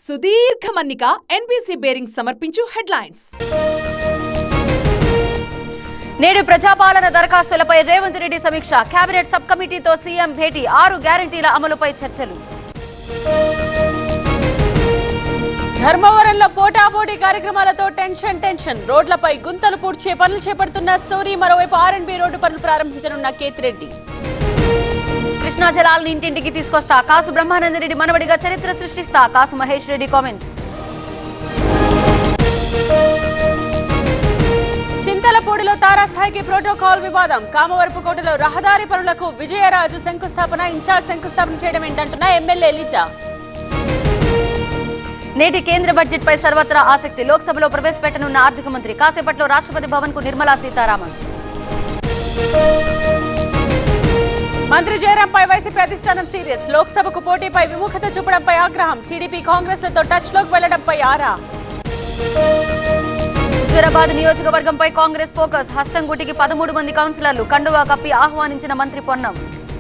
సుదీర్ఘ మన్నిక NBC bearing సమర్పించు హెడ్లైన్స్ నేడు ప్రజాపాలన దరఖాస్తులపై రేవంత్ రెడ్డి సమీక్ష కేబినెట్ సబ్ కమిటీతో సీఎం భేటీ ఆరు గ్యారంటీల అమలుపై చర్చలు ధర్మవరంలో పోటాపోటీ కార్యక్రమాలతో టెన్షన్ టెన్షన్ రోడ్లపై గుంతలు పూడ్చే పనులు చేపడుతున్న సూరి మరోవైపు ఆర్ఎండ్బి రోడ్డు పనులు ప్రారంభించనున్న కేతిరెడ్డి కృష్ణా జలాలను ఇంటింటికి తీసుకొస్తా కాసు బ్రహ్మానందరెడ్డి మనవడిగా చరిత్ర సృష్టిస్తా కాసు మహేష్ రెడ్డి కామెంట్స్ చింతలపూడిలో తారాస్థాయికి ప్రోటోకాల్ వివాదం కామవరపుకోటలో రహదారి పనులకు విజయరాజు శంకుస్థాపన ఇన్ఛార్జ్ శంకుస్థాపన చేయడం ఏంటంటున్న ఎమ్మెల్యే ఎలిజా నేటి కేంద్ర బడ్జెట్ పై సర్వత్రా ఆసక్తి లోక్సభలో ప్రవేశపెట్టనున్న ఆర్థిక మంత్రి కాసేపట్లో రాష్ట్రపతి భవన్ కు నిర్మలా సీతారామన్ మంత్రి జయరాంపై వైసీపీ అధిష్టానం సీరియస్ లోక్సభకు పోటీపై విముఖత చూపడంపై ఆగ్రహం టీడీపీ కాంగ్రెస్ లతో టచ్ లోకి వెళ్లడంపై ఆరా హుజూరాబాద్ నియోజకవర్గంపై కాంగ్రెస్ ఫోకస్ హస్తంగుటికి పదమూడు మంది కౌన్సిలర్లు కండువా కప్పి ఆహ్వానించిన మంత్రి పొన్నం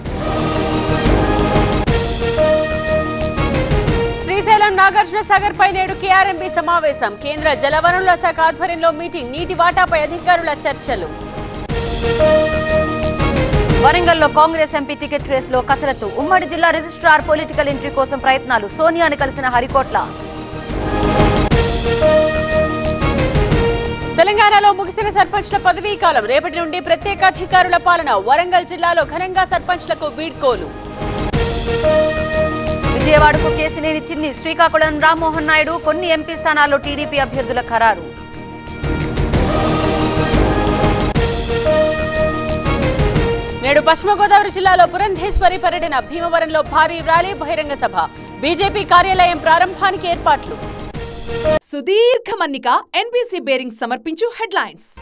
శ్రీశైలం నాగార్జున సాగర్ పై నేడు కేఆర్ఎంబీ సమావేశం కేంద్ర జలవనరుల శాఖ ఆధ్వర్యంలో మీటింగ్ నీటి వాటాపై అధికారుల చర్చలు వరంగల్లో కాంగ్రెస్ ఎంపీ టికెట్ రేసులో కసరత్తు ఉమ్మడి జిల్లా రిజిస్ట్రార్ పొలిటికల్ ఎంట్రీ కోసం ప్రయత్నాలు సోనియాని కలిసిన హరికోట్ల తెలంగాణలో ముగిసిన సర్పంచ్ల పదవీ కాలం రేపటి నుండి ప్రత్యేక అధికారుల పాలన వరంగల్ జిల్లాలో ఘనంగా సర్పంచ్లకు వీడ్కోలు విజయవాడకు కేసినేని చిన్ని శ్రీకాకుళం రామ్మోహన్ నాయుడు కొన్ని ఎంపీ స్థానాల్లో టీడీపీ అభ్యర్థుల ఖరారు నేడు పశ్చిమ గోదావరి జిల్లాలో పురంధేశ్వరి పర్యటన భీమవరంలో భారీ ర్యాలీ బహిరంగ సభ బీజేపీ కార్యాలయం ప్రారంభానికి ఏర్పాట్లు సుదీర్ఘ మన్నిక ఎన్బీసీ బేరింగ్ సమర్పించు హెడ్లైన్స్